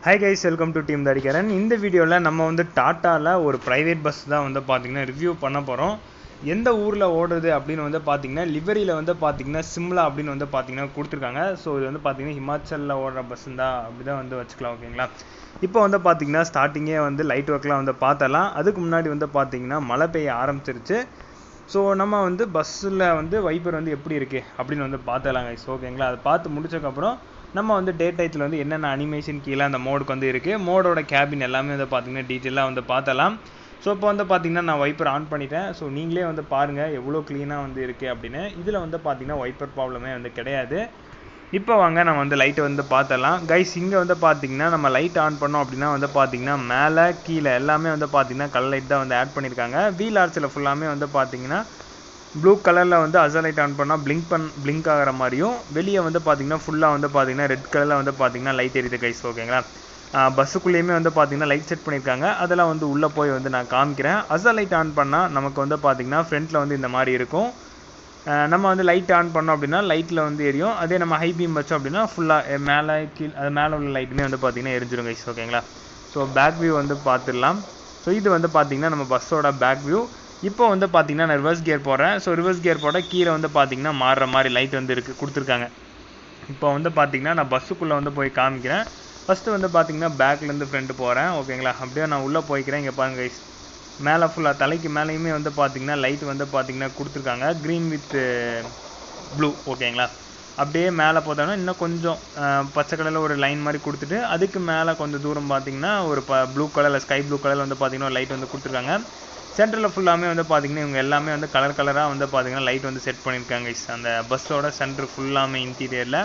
hi guys welcome to team தடிக்கிறன் இந்த வீடியோவில் நம்ம வந்து டாட்டாவில் ஒரு ப்ரைவேட் பஸ் தான் வந்து பார்த்திங்கன்னா ரிவ்யூ பண்ண போகிறோம் எந்த ஊரில் ஓடுது அப்படின்னு வந்து பார்த்தீங்கன்னா லிவரியில் வந்து பார்த்தீங்கன்னா சிம்லா அப்படின்னு வந்து பார்த்தீங்கன்னா கொடுத்துருக்காங்க ஸோ இது வந்து பார்த்தீங்கன்னா ஹிமாச்சலில் ஓடுற பஸ் தான் அப்படி தான் வந்து வச்சுக்கலாம் ஓகேங்களா இப்போ வந்து பார்த்தீங்கன்னா ஸ்டார்டிங்கே வந்து லைட் ஒர்க்லாம் வந்து பார்த்தலாம் அதுக்கு முன்னாடி வந்து பார்த்தீங்கன்னா மழை பெய்ய ஆரம்பிச்சிருச்சு ஸோ நம்ம வந்து பஸ்ஸில் வந்து வைப்பர் வந்து எப்படி இருக்குது அப்படின்னு வந்து பார்த்தலாம் கைஸ் ஓகேங்களா அதை பார்த்து முடிச்சதுக்கப்புறம் நம்ம வந்து டே டயத்தில் வந்து என்னென்ன அனிமேஷன் கீழே அந்த மோடுக்கு வந்து இருக்குது மோடோட கேபின் எல்லாமே வந்து பார்த்திங்கன்னா டீட்டெயிலாக வந்து பார்த்தலாம் ஸோ இப்போ வந்து பார்த்திங்கன்னா நான் வைப்பர் ஆன் பண்ணிட்டேன் ஸோ நீங்களே வந்து பாருங்கள் எவ்வளோ க்ளீனாக வந்து இருக்குது அப்படின்னு இதில் வந்து பார்த்திங்கன்னா வைப்பர் ப்ராப்ளமே வந்து கிடையாது இப்போ வாங்க நம்ம வந்து லைட்டை வந்து பார்த்தலாம் கைஸ் இங்கே வந்து பார்த்தீங்கன்னா நம்ம லைட் ஆன் பண்ணோம் அப்படின்னா வந்து பார்த்தீங்கன்னா மேலே கீழே எல்லாமே வந்து பார்த்தீங்கன்னா கலர் லைட் தான் வந்து ஆட் பண்ணியிருக்காங்க வீல் ஆர்ச்சில் ஃபுல்லாமே வந்து பார்த்தீங்கன்னா ப்ளூ கலரில் வந்து அசல் லைட் ஆன் பண்ணால் பிளிங்க் பண் பிளிங்க் ஆகிற மாதிரியும் வெளியே வந்து பார்த்தீங்கன்னா ஃபுல்லாக வந்து பார்த்தீங்கன்னா ரெட் கலரில் வந்து பார்த்தீங்கன்னா லைட் எரியுது கைஸ் ஓகேங்களா பஸ்ஸுக்குள்ளேயுமே வந்து பார்த்தீங்கன்னா லைட் செட் பண்ணியிருக்காங்க அதெல்லாம் வந்து உள்ளே போய் வந்து நான் காமிக்கிறேன் அசல் லைட் ஆன் பண்ணால் நமக்கு வந்து பார்த்தீங்கன்னா ஃப்ரண்ட்டில் வந்து இந்த மாதிரி இருக்கும் நம்ம வந்து லைட் ஆன் பண்ணோம் அப்படின்னா லைட்டில் வந்து எரியும் அதே நம்ம ஹை பீம் வச்சோம் அப்படின்னா ஃபுல்லாக மேலே கீழ் அது மேலே உள்ள லைட்டுமே வந்து பார்த்தீங்கன்னா எரிஞ்சிடும் கைஸ் ஓகேங்களா ஸோ பேக் வியூ வந்து பார்த்துடலாம் ஸோ இது வந்து பார்த்தீங்கன்னா நம்ம பஸ்ஸோட பேக் வியூ இப்போ வந்து பார்த்தீங்கன்னா நான் ரிவர்ஸ் கியர் போடுறேன் ஸோ ரிவர்ஸ் கியர் போட கீழே வந்து பார்த்தீங்கன்னா மாறுற மாதிரி லைட் வந்து இருக்குது கொடுத்துருக்காங்க இப்போ வந்து பார்த்தீங்கன்னா நான் பஸ்ஸுக்குள்ளே வந்து போய் காமிக்கிறேன் ஃபஸ்ட்டு வந்து பார்த்தீங்கன்னா பேக்லேருந்து ஃப்ரண்ட்டு போகிறேன் ஓகேங்களா அப்படியே நான் உள்ளே போய்க்கிறேன் இங்கே பாருங்க கைஸ் மேலே ஃபுல்லாக தலைக்கு மேலேயுமே வந்து பார்த்தீங்கன்னா லைட் வந்து பார்த்தீங்கன்னா கொடுத்துருக்காங்க க்ரீன் வித் ப்ளூ ஓகேங்களா அப்படியே மேலே போத்தோன்னா இன்னும் கொஞ்சம் பச்சை கலரில் ஒரு லைன் மாதிரி கொடுத்துட்டு அதுக்கு மேலே கொஞ்சம் தூரம் பார்த்தீங்கன்னா ஒரு ப ப்ளூ கலரில் ஸ்கை ப்ளூ கலரில் வந்து பார்த்தீங்கன்னா லைட் வந்து கொடுத்துருக்காங்க சென்டரில் ஃபுல்லாமே வந்து பார்த்தீங்கன்னா இவங்க எல்லாமே வந்து கலர் கலராக வந்து பார்த்தீங்கன்னா லைட் வந்து செட் பண்ணியிருக்காங்க அந்த பஸ்ஸோட சென்டர் ஃபுல்லாமே இன்டீரியரில்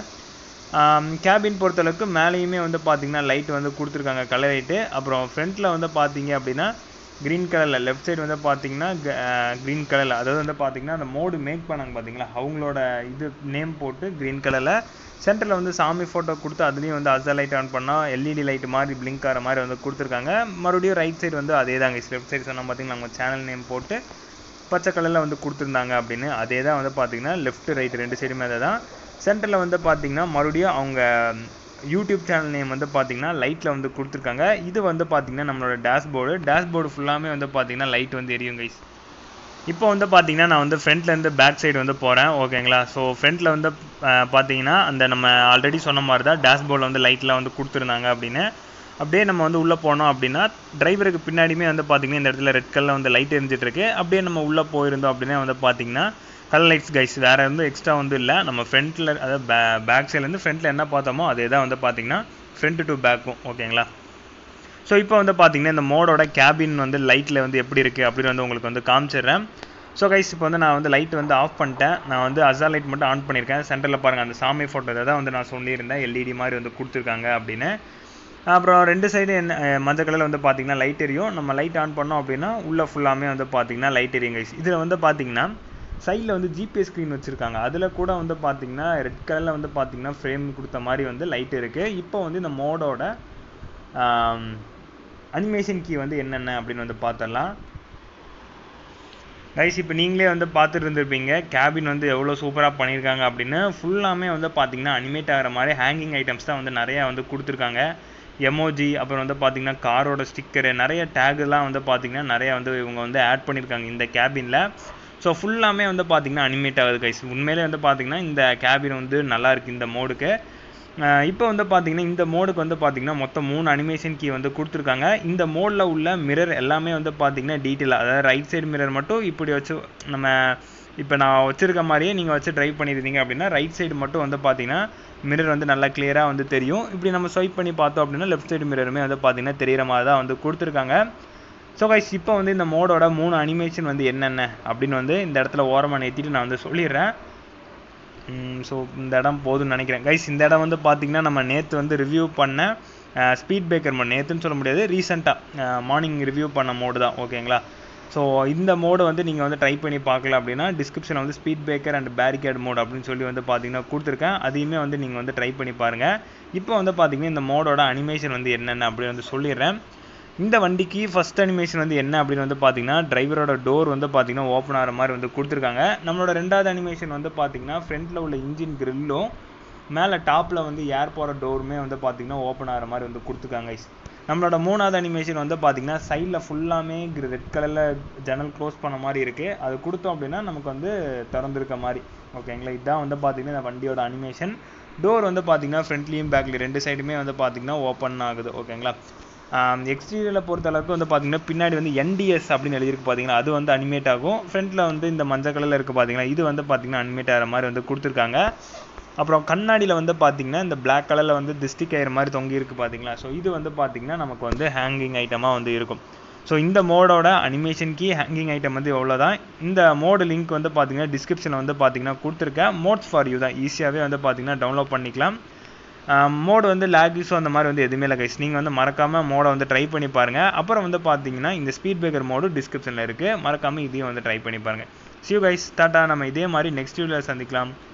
கேபின் பொறுத்தளவுக்கு மேலேயுமே வந்து பார்த்தீங்கன்னா லைட் வந்து கொடுத்துருக்காங்க கலர் லைட்டு அப்புறம் ஃப்ரண்ட்டில் வந்து பார்த்தீங்க அப்படின்னா க்ரீன் கலரில் லெஃப்ட் சைடு வந்து பார்த்தீங்கன்னா க்ரீன் கலரில் அதாவது வந்து பார்த்தீங்கன்னா அந்த மோடு மேக் பண்ணாங்க பார்த்தீங்களா அவங்களோட இது நேம் போட்டு க்ரீன் கலரில் சென்டரில் வந்து சாமி ஃபோட்டோ கொடுத்து அதுலேயும் வந்து அசல் லைட் ஆன் பண்ணால் எல்இடி லைட் மாதிரி பிளிங்க் ஆகிற மாதிரி வந்து கொடுத்துருக்காங்க மறுபடியும் ரைட் சைடு வந்து அதே தாங்க லெஃப்ட் சைடு சொன்னால் பார்த்தீங்கன்னா நம்ம சேனல் நேம் போட்டு பச்சை கலரில் வந்து கொடுத்துருந்தாங்க அப்படின்னு அதே தான் வந்து பார்த்தீங்கன்னா லெஃப்ட் ரைட் ரெண்டு சைடுமே அதை தான் சென்டரில் வந்து பார்த்தீங்கன்னா மறுபடியும் அவங்க யூடியூப் சேனல் நேம் வந்து பார்த்தீங்கன்னா லைட்டில் வந்து கொடுத்துருக்காங்க இது வந்து பார்த்தீங்கன்னா நம்மளோட டேஷ்போர்டு டேஷ்போர்டு ஃபுல்லாமே வந்து பார்த்தீங்கன்னா லைட் வந்து எரியும் கைஸ் இப்போ வந்து பார்த்தீங்கன்னா நான் வந்து ஃப்ரண்ட்லேருந்து பேக் சைடு வந்து போகிறேன் ஓகேங்களா ஸோ ஃப்ரண்ட்டில் வந்து பார்த்தீங்கன்னா அந்த நம்ம ஆல்ரெடி சொன்ன மாதிரி தான் டேஷ்போர்டில் வந்து லைட்லாம் வந்து கொடுத்துருந்தாங்க அப்படின்னு அப்படியே நம்ம வந்து உள்ளே போனோம் அப்படின்னா டிரைவருக்கு பின்னாடியுமே வந்து பார்த்தீங்கன்னா இந்த இடத்துல ரெட் கலரில் வந்து லைட் எரிஞ்சிட்டு இருக்கு அப்படியே நம்ம உள்ளே போயிருந்தோம் அப்படின்னா வந்து பார்த்தீங்கன்னா கலர் லைட்ஸ் கைஸ் வேறு வந்து எக்ஸ்ட்ரா வந்து இல்லை நம்ம ஃப்ரண்ட்டில் அதாவது பே பேக் சைட்லேருந்து ஃப்ரண்ட்டில் என்ன பார்த்தோமோ அதே தான் வந்து பார்த்தீங்கன்னா ஃப்ரண்ட் டு பேக்கும் ஓகேங்களா ஸோ இப்போ வந்து பார்த்தீங்கன்னா இந்த மோடோட கேபின் வந்து லைட்டில் வந்து எப்படி இருக்குது அப்படின்னு வந்து உங்களுக்கு வந்து காமிச்சிடுறேன் ஸோ கைஸ் இப்போ வந்து நான் வந்து லைட் வந்து ஆஃப் பண்ணிட்டேன் நான் வந்து அசா லைட் மட்டும் ஆன் பண்ணியிருக்கேன் சென்டரில் பாருங்கள் அந்த சாமி ஃபோட்டோ இதை தான் வந்து நான் சொல்லியிருந்தேன் எல்இடி மாதிரி வந்து கொடுத்துருக்காங்க அப்படின்னு அப்புறம் ரெண்டு சைடு என்ன மஞ்சள் கலரில் வந்து பார்த்தீங்கன்னா லைட் எரியும் நம்ம லைட் ஆன் பண்ணோம் அப்படின்னா உள்ளே ஃபுல்லாமே வந்து பார்த்தீங்கன்னா லைட் எரியும் கைஸ் இதில் வந்து பார்த்தீங்கன்னா சைடில் வந்து ஜிபிஎஸ் ஸ்க்ரீன் வச்சுருக்காங்க அதில் கூட வந்து பார்த்தீங்கன்னா ரெட் கலரில் வந்து பார்த்தீங்கன்னா ஃப்ரேம் கொடுத்த மாதிரி வந்து லைட் இருக்குது இப்போ வந்து இந்த மோடோட அனிமேஷன் கீ வந்து என்னென்ன அப்படின்னு வந்து பார்த்துடலாம் கைஸ் இப்போ நீங்களே வந்து பார்த்துட்டு இருந்திருப்பீங்க கேபின் வந்து எவ்வளோ சூப்பராக பண்ணியிருக்காங்க அப்படின்னு ஃபுல்லாமே வந்து பார்த்தீங்கன்னா அனிமேட் ஆகிற மாதிரி ஹேங்கிங் ஐட்டம்ஸ் தான் வந்து நிறையா வந்து கொடுத்துருக்காங்க எமோஜி அப்புறம் வந்து பார்த்தீங்கன்னா காரோட ஸ்டிக்கரு நிறைய டேகுலாம் வந்து பார்த்தீங்கன்னா நிறையா வந்து இவங்க வந்து ஆட் பண்ணியிருக்காங்க இந்த கேபினில் ஸோ ஃபுல்லாமே வந்து பார்த்தீங்கன்னா அனிமேட் ஆகுது கைஸ் உண்மையிலே வந்து பார்த்தீங்கன்னா இந்த கேபின் வந்து நல்லா இருக்குது இந்த மோடுக்கு இப்போ வந்து பார்த்தீங்கன்னா இந்த மோடுக்கு வந்து பார்த்தீங்கன்னா மொத்தம் மூணு அனிமேஷன் கீ வந்து கொடுத்துருக்காங்க இந்த மோடில் உள்ள மிரர் எல்லாமே வந்து பார்த்தீங்கன்னா டீட்டெயிலாக அதாவது ரைட் சைடு மிரர் மட்டும் இப்படி வச்சு நம்ம இப்போ நான் வச்சுருக்க மாதிரியே நீங்கள் வச்சு ட்ரைவ் பண்ணியிருந்தீங்க அப்படின்னா ரைட் சைடு மட்டும் வந்து பார்த்தீங்கன்னா மிரர் வந்து நல்லா கிளியராக வந்து தெரியும் இப்படி நம்ம ஸ்வைப் பண்ணி பார்த்தோம் அப்படின்னா லெஃப்ட் சைடு மிரருமே வந்து பார்த்தீங்கன்னா தெரிகிற மாதிரி தான் வந்து கொடுத்துருக்காங்க ஸோ கைஸ் இப்போ வந்து இந்த மோடோட மூணு அனிமேஷன் வந்து என்னென்ன அப்படின்னு வந்து இந்த இடத்துல ஓரமாக நிறுத்திட்டு நான் வந்து சொல்லிடுறேன் ஸோ இந்த இடம் போதும்னு நினைக்கிறேன் கைஸ் இந்த இடம் வந்து பார்த்திங்கன்னா நம்ம நேற்று வந்து ரிவ்யூ பண்ண ஸ்பீட் பிரேக்கர் மோட் நேற்றுன்னு சொல்ல முடியாது ரீசெண்டாக மார்னிங் ரிவ்யூ பண்ண மோடு தான் ஓகேங்களா ஸோ இந்த மோடு வந்து நீங்கள் வந்து ட்ரை பண்ணி பார்க்கல அப்படின்னா டிஸ்கிரிப்ஷனில் வந்து speed breaker and barricade mode அப்படின்னு சொல்லி வந்து பார்த்தீங்கன்னா கொடுத்துருக்கேன் அதையுமே வந்து நீங்கள் வந்து ட்ரை பண்ணி பாருங்கள் இப்போ வந்து பார்த்தீங்கன்னா இந்த மோடோட அனிமேஷன் வந்து என்னென்ன அப்படின்னு வந்து சொல்லிடுறேன் இந்த வண்டிக்கு ஃபஸ்ட் அனிமேஷன் வந்து என்ன அப்படின்னு வந்து பார்த்தீங்கன்னா டிரைவரோட டோர் வந்து பார்த்தீங்கன்னா ஓப்பன் ஆகிற மாதிரி வந்து கொடுத்துருக்காங்க நம்மளோட ரெண்டாவது அனிமேஷன் வந்து பார்த்தீங்கன்னா ஃப்ரண்ட்டில் உள்ள இன்ஜின் கிரில்லும் மேலே டாப்பில் வந்து ஏர் போகிற டோருமே வந்து பார்த்தீங்கன்னா ஓப்பன் ஆகிற மாதிரி வந்து கொடுத்துருக்காங்க guys நம்மளோட மூணாவது அனிமேஷன் வந்து பார்த்தீங்கன்னா சைடில் ஃபுல்லாமே ரெட் கலரில் ஜன்னல் க்ளோஸ் பண்ண மாதிரி இருக்குது அது கொடுத்தோம் அப்படின்னா நமக்கு வந்து திறந்துருக்க மாதிரி ஓகேங்களா இதுதான் வந்து பார்த்தீங்கன்னா இந்த வண்டியோட அனிமேஷன் டோர் வந்து பார்த்தீங்கன்னா ஃப்ரண்ட்லேயும் பேக்லேயும் ரெண்டு சைடுமே வந்து பார்த்தீங்கன்னா ஓப்பன் ஆகுது ஓகேங்களா எக்ஸ்டீரியரில் பொறுத்த அளவுக்கு வந்து பார்த்தீங்கன்னா பின்னாடி வந்து என்டிஎஸ் அப்படின்னு எழுதியிருக்கு பார்த்தீங்கன்னா அது வந்து அனிமேட் ஆகும் ஃப்ரண்ட்டில் வந்து இந்த மஞ்சள் கலரில் இருக்குது பார்த்தீங்கன்னா இது வந்து பார்த்தீங்கன்னா அனிமேட் ஆகிற மாதிரி வந்து கொடுத்துருக்காங்க அப்புறம் கண்ணாடியில் வந்து பார்த்தீங்கன்னா இந்த Black கலரில் வந்து திஸ்டி கயிறு மாதிரி தொங்கி இருக்கு பார்த்தீங்களா ஸோ இது வந்து பார்த்தீங்கன்னா நமக்கு வந்து ஹேங்கிங் ஐட்டமாக வந்து இருக்கும் ஸோ இந்த மோடோட அனிமேஷன் கீ ஹேங்கிங் ஐட்டம் வந்து எவ்வளோ தான் இந்த மோடு லிங்க் வந்து பார்த்தீங்கன்னா டிஸ்கிரிப்ஷனில் வந்து பார்த்தீங்கன்னா கொடுத்துருக்கேன் மோட்ஸ் ஃபார் யூ தான் ஈஸியாகவே வந்து பார்த்தீங்கன்னா டவுன்லோட் பண்ணிக்கலாம் மோடு வந்து லேக் இஷ்யூ அந்த மாதிரி வந்து எதுவுமே இல்லை கைஸ் நீங்கள் வந்து மறக்காமல் மோடை வந்து ட்ரை பண்ணி பாருங்கள் அப்புறம் வந்து பார்த்தீங்கன்னா இந்த ஸ்பீட் பிரேக்கர் மோடு டிஸ்கிரிப்ஷனில் இருக்குது மறக்காமல் இதையும் வந்து ட்ரை பண்ணி பாருங்கள் சியூ கைஸ் டாட்டா நம்ம இதே மாதிரி நெக்ஸ்ட் வீடியோவில் சந்திக்கலாம்